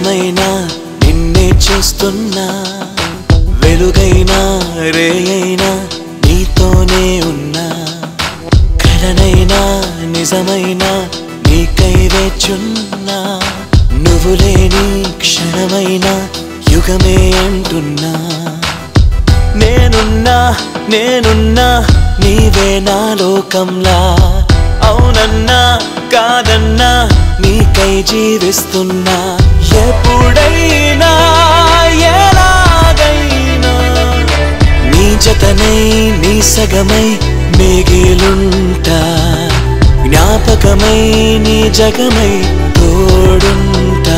నిజమైనా నిన్నే చూస్తున్నా వెలుగైనా రేయైనా నీతోనే ఉన్నా కలనైనా నిజమైనా నీకై వేచున్నా నువ్వు లేని క్షణమైనా యుగమే అంటున్నా నేనున్నా నేనున్నా నీవే నా లోకంలా అవునన్నా కాదన్నా నీకై జీవిస్తున్నా ఎప్పుడైనా ఎలాగైనా నీ జతనై నీ సగమై మిగిలుంటా జ్ఞాపకమై నీ జగమై తోడుంటా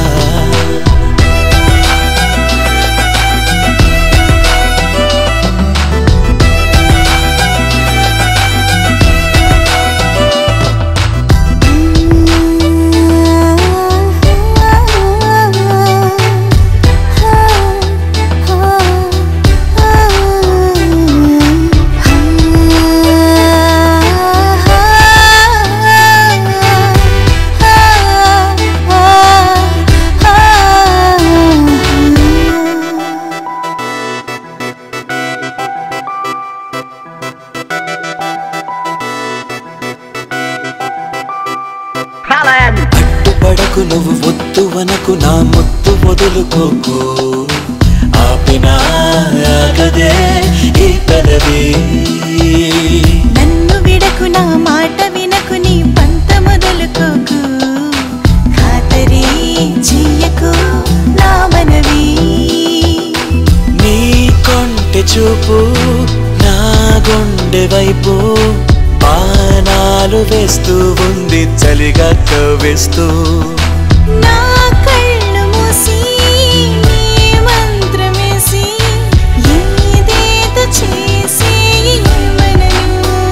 అడ్డుపడకు నువ్వు వద్దు వనకు నా ముద్దు వదులుకోకు ఆపినా ఆగదే ఈ పెదవి నన్ను విడకు నా మాట వినకు నీ పంత మొదలుకోకు ఖాతరి చెయ్యకు నా మనవి నీ కొంటె చూపు నా గుండె వైపు బాణాలు వేస్తూ ఉంది చలిగా కవ్వేస్తూ నా కళ్ళు మూసి నీ మంత్రమేసి ఏదేదో చేసి మనను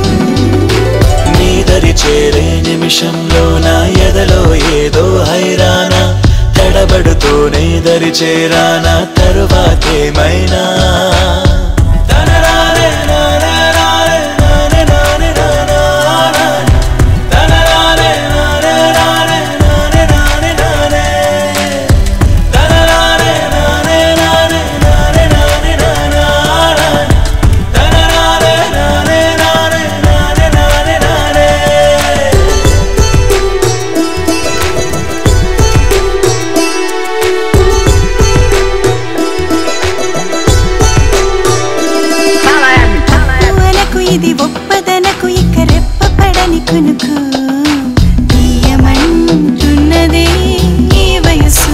నీ దరి చేరే నిమిషంలో నా ఎదలో ఏదో హైరానా తడబడుతూనే దరి చేరానా తరువాతేమైనా తనరారే నారే నారే నారే నారే నారే తనరారే నారే నారే నారే నారే నారే తనరారే నారే నారే నారే నారే నారే తనరారే నారే నారే నారే నారే నారే మనకు ఇది ఒప్పదనకు ఇక రెప్పపడని కునుకు తీయమంటున్నదే ఈ వయసు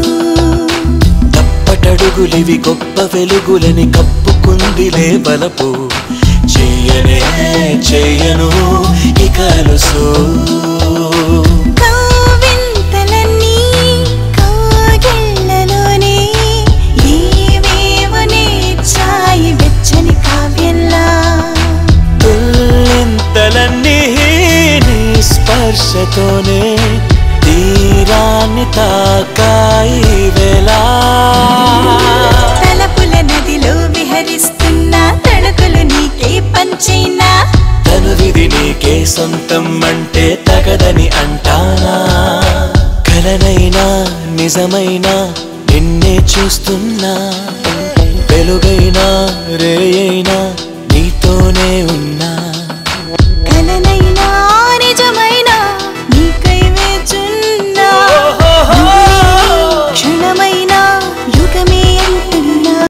తప్పటడుగులివి గొప్ప వెలుగులని కప్పుకుందిలే బలపు చెయ్యనే చెయ్యను ఇక అలుసు కవ్వింతలన్నీ కౌగిళ్ళలోనే ఏవేవో నేర్చాయి వెచ్చని కావ్యంలా తుల్లింతలన్నీ నీ స్పర్శతోనే తీరాన్ని తాకాయి వేళ తలపుల నదిలో విహరిస్తున్న తణుకులు నీకే పంచైనా తనువిది నీకే సొంతం అంటే తగదని అంటానా కలనైనా నిజమైనా నిన్నే చూస్తున్నా వెలుగైనా రేయైనా నీతోనే ఉన్నా